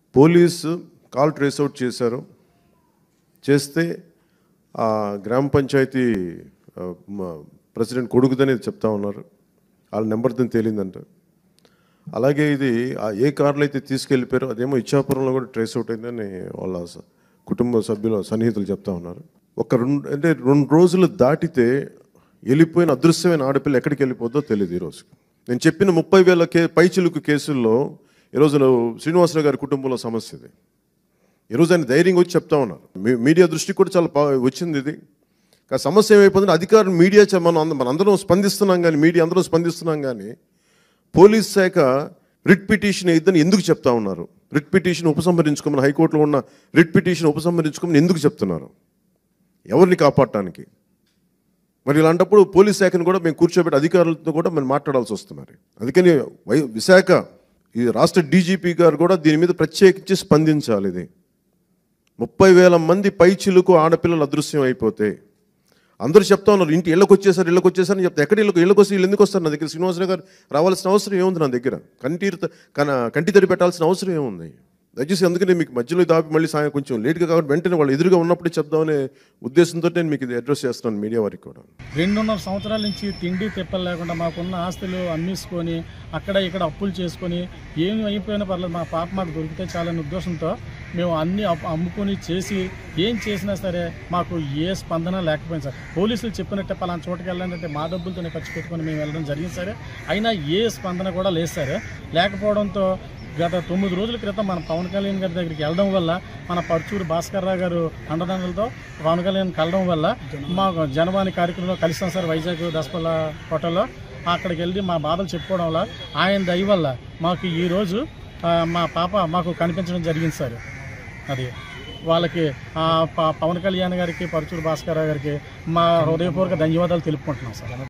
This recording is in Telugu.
పోలీసు కాల్ ట్రేస్ అవుట్ చేశారు చేస్తే ఆ గ్రామ పంచాయతీ ఆ, మ- ప్రెసిడెంట్ కొడుకుదని చెప్తా ఉన్నారు వాళ్ళ నెంబర్తో తేలిందంట అలాగే ఇది ఆ ఏ కార్లో అయితే తీసుకెళ్ళిపోయారో అదేమో ఇచ్చాపురంలో కూడా ట్రేస్ అవుట్ అయిందని వాళ్ళ స- కుటుంబ సభ్యులు సన్నిహితులు చెప్తా ఉన్నారు ఒక రెండు అంటే రెండు రోజులు దాటితే వెళ్ళిపోయిన అదృశ్యమైన ఆడపిల్ల ఎక్కడికి వెళ్ళిపోద్దో తెలియదు ఈరోజు నేను చెప్పిన ముప్పై వేల కే పైచిలుకు కేసుల్లో ఈరోజు శ్రీనివాసరావు గారి కుటుంబంలో సమస్య ఇది ఈరోజు ఆయన ధైర్యంగా వచ్చి చెప్తా ఉన్నారు మీ- మీడియా దృష్టికి కూడా చాలా బా- వచ్చింది ఇది కానీ సమస్య ఏమైపోతుంది అధికారులు మీడియా చ- మనం అంద- మనం అందరం స్పందిస్తున్నాం కానీ మీడియా అందరం స్పందిస్తున్నాం కానీ పోలీస్ శాఖ రిట్ పిటిషన్ ఇద్దని ఎందుకు చెప్తా ఉన్నారు రిట్ పిటిషన్ ఉపసంహరించుకోమని హైకోర్టులో ఉన్న రిట్ పిటిషన్ ఉపసంహరించుకోమని ఎందుకు చెప్తున్నారు ఎవరిని కాపాడటానికి మరి ఇలాంటప్పుడు పోలీస్ శాఖను కూడా మేము కూర్చోబెట్టి అధికారులతో కూడా మేము మాట్లాడాల్సి వస్తుంది మరి అందుకని వై విశాఖ ఈ రాష్ట్ర డీజీపీ గారు కూడా దీని మీద ప్రత్యేకించి స్పందించాలి ఇది ముప్పై వేల మంది పైచిలుకు ఆడపిల్లలు అదృశ్యం అయిపోతే అందరూ చెప్తా ఉన్నారు ఇంటి ఇళ్ళకి వచ్చేసారు ఇళ్ళకి వచ్చేసారని చెప్తే ఎక్కడ ఇళ్ళకి ఇళ్ళకి వస్తే వీళ్ళు ఎందుకు వస్తారు నా దగ్గర శ్రీనివాసరావు గారు రావాల్సిన అవసరం ఏముంది నా దగ్గర కంటి కన కంటి తడి పెట్టాల్సిన అవసరం ఏముంది దయచేసి అందుకనే మీకు మధ్యలో దాపి మళ్ళీ సాయం కొంచెం లేట్గా కాబట్టి వెంటనే వాళ్ళు ఎదురుగా ఉన్నప్పుడే చెప్దామనే ఉద్దేశంతో నేను మీకు ఇది అడ్రస్ చేస్తున్నాను మీడియా వారికి కూడా రెండున్నర సంవత్సరాల నుంచి తిండి తిప్పలు లేకుండా మాకున్న ఆస్తులు అమ్మేసుకొని అక్కడ ఇక్కడ అప్పులు చేసుకొని ఏమి అయిపోయినా పర్లేదు మా పాప మాకు దొరికితే చాలని ఉద్దేశంతో మేము అన్ని అప్పు- అమ్ముకొని చేసి ఏం చేసినా సరే మాకు ఏ స్పందన లేకపోయింది సార్ పోలీసులు చెప్పినట్టే పలానా చోటుకి వెళ్ళాలంటే మా డబ్బులతోనే ఖర్చు పెట్టుకొని మేము వెళ్ళడం జరిగింది సరే అయినా ఏ స్పందన కూడా లేదు సరే లేకపోవడంతో గత తొమ్మిది రోజుల క్రితం మన పవన్ కళ్యాణ్ గారి దగ్గరికి వెళ్ళడం వల్ల మన పర్చూరు భాస్కర్ రావు గారు అండదండలతో పవన్ కళ్యాణ్ కలవడం వల్ల మాకు జనవాణి కార్యక్రమంలో కలిసాం సార్ వైజాగ్ దసపల్ల హోటల్లో అక్కడికి వెళ్ళి మా బాధలు చెప్పుకోవడం వల్ల ఆయన దయ వల్ల మాకు ఈరోజు ఆ, మా పాప మాకు కనిపించడం జరిగింది సార్ అది వాళ్ళకి ఆ, ప- పవన్ కళ్యాణ్ గారికి పరచూరు భాస్కర్ రావు గారికి మా హృదయపూర్వక ధన్యవాదాలు తెలుపుకుంటున్నాం సార్